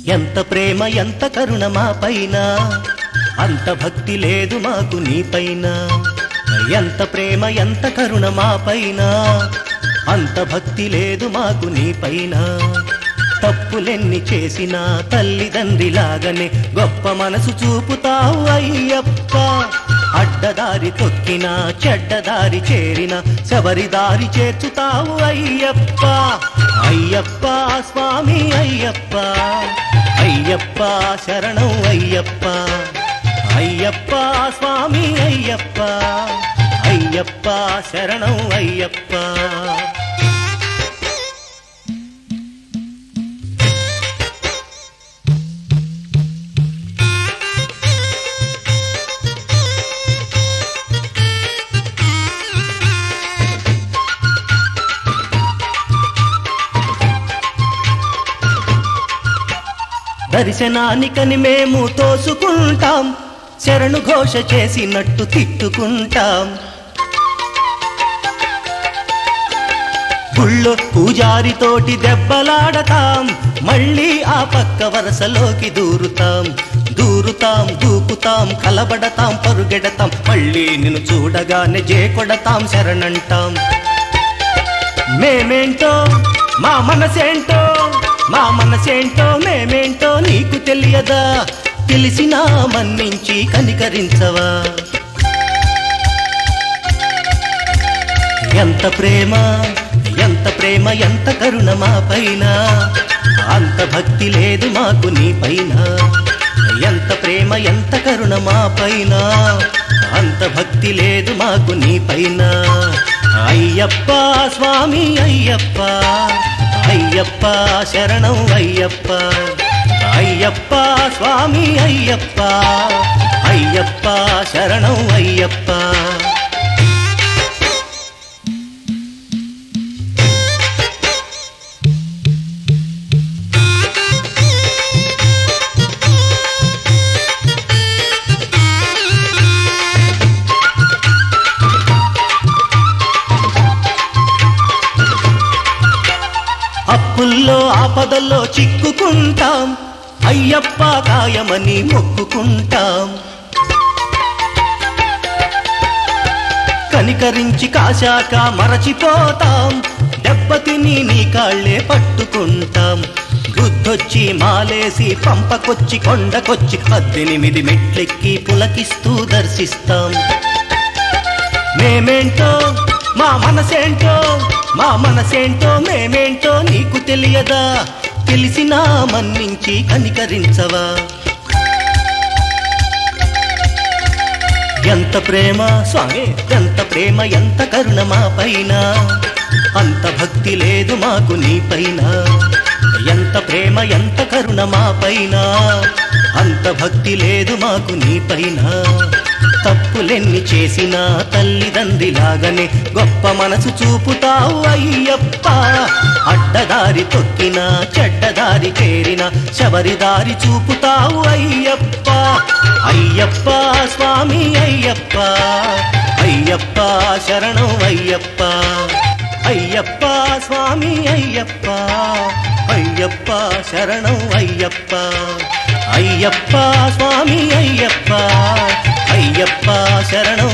ఎంత ప్రేమ ఎంత కరుణ మా పైన అంత భక్తి లేదు మాకు నీ పైన ఎంత ప్రేమ ఎంత కరుణ మా పైన అంత భక్తి లేదు మాకు నీ పైన తప్పులెన్ని చేసినా తల్లిదండ్రిలాగనే గొప్ప మనసు చూపుతావు అయ్యప్ప అడ్డదారి తొక్కినా చెడ్డదారి చేరిన శబరిదారి చేర్చుతావు అయ్యప్ప అయ్యప్ప స్వామి అయ్యప్ప అయ్యప్ప శరణం అయ్యప్ప అయ్యప్ప స్వామి అయ్యప్ప అయ్యప్ప శరణం అయ్యప్ప దర్శనానికని మేము తోసుకుంటాం శరణు ఘోష చేసినట్టు తిట్టుకుంటాం గుళ్ళో పూజారితోటి దెబ్బలాడతాం మళ్ళీ ఆ పక్క వరసలోకి దూరుతాం దూరుతాం దూకుతాం కలబడతాం పరుగెడతాం మళ్ళీ నిన్ను చూడగానే జేకొడతాం శరణంటాం మేమేంటో మా మనసేంటో మా మనసేంటో మేమేంటో నీకు తెలియదా తెలిసినా మన్నించి కనికరించవా ఎంత ప్రేమ ఎంత ప్రేమ ఎంత కరుణ మా పైన అంత భక్తి లేదు మాకు నీ పైన ఎంత ప్రేమ ఎంత కరుణ మా పైన అంత భక్తి లేదు మాకు నీ పైన అయ్యప్ప స్వామి అయ్యప్ప అయ్యప్ప శరణం అయ్యప్ప అయ్యప్ప స్వామి అయ్యప్ప అయ్యప్ప శరణం అయ్యప్ప అప్పుల్లో ఆపదల్లో చిక్కుకుంటాం అయ్యప్ప కాయమని మొక్కుకుంటాం కనికరించి కాశాక మరచిపోతాం దెబ్బతిని నీ కాళ్ళే పట్టుకుంటాం బుద్ధొచ్చి మాలేసి పంపకొచ్చి కొండకొచ్చి పద్దెనిమిది మెట్లెక్కి పులకిస్తూ దర్శిస్తాం మేమేంటో మా మనసేంటో మా మనసేంటో మేమేంటో నీకు తెలియదా తెలిసినా మన్నించి కనికరించవా ఎంత ప్రేమ స్వామి ఎంత ప్రేమ ఎంత కరుణ మా పైన అంత భక్తి లేదు మాకు నీ పైన ఎంత ప్రేమ ఎంత కరుణ మా పైన అంత భక్తి లేదు మాకు నీ పైన తప్పులెన్ని చేసినా తల్లిదండ్రిలాగనే గొప్ప మనసు చూపుతావు అయ్యప్ప అడ్డదారి తొక్కినా చెడ్డదారి చేరిన శబరిదారి చూపుతావు అయ్యప్ప అయ్యప్ప స్వామి అయ్యప్ప అయ్యప్ప శరణం అయ్యప్ప అయ్యప్ప స్వామి అయ్యప్ప అయ్యప్ప శరణం అయ్యప్ప అయ్యప్ప స్వామి అయ్యప్ప అయ్యప్ప శరణం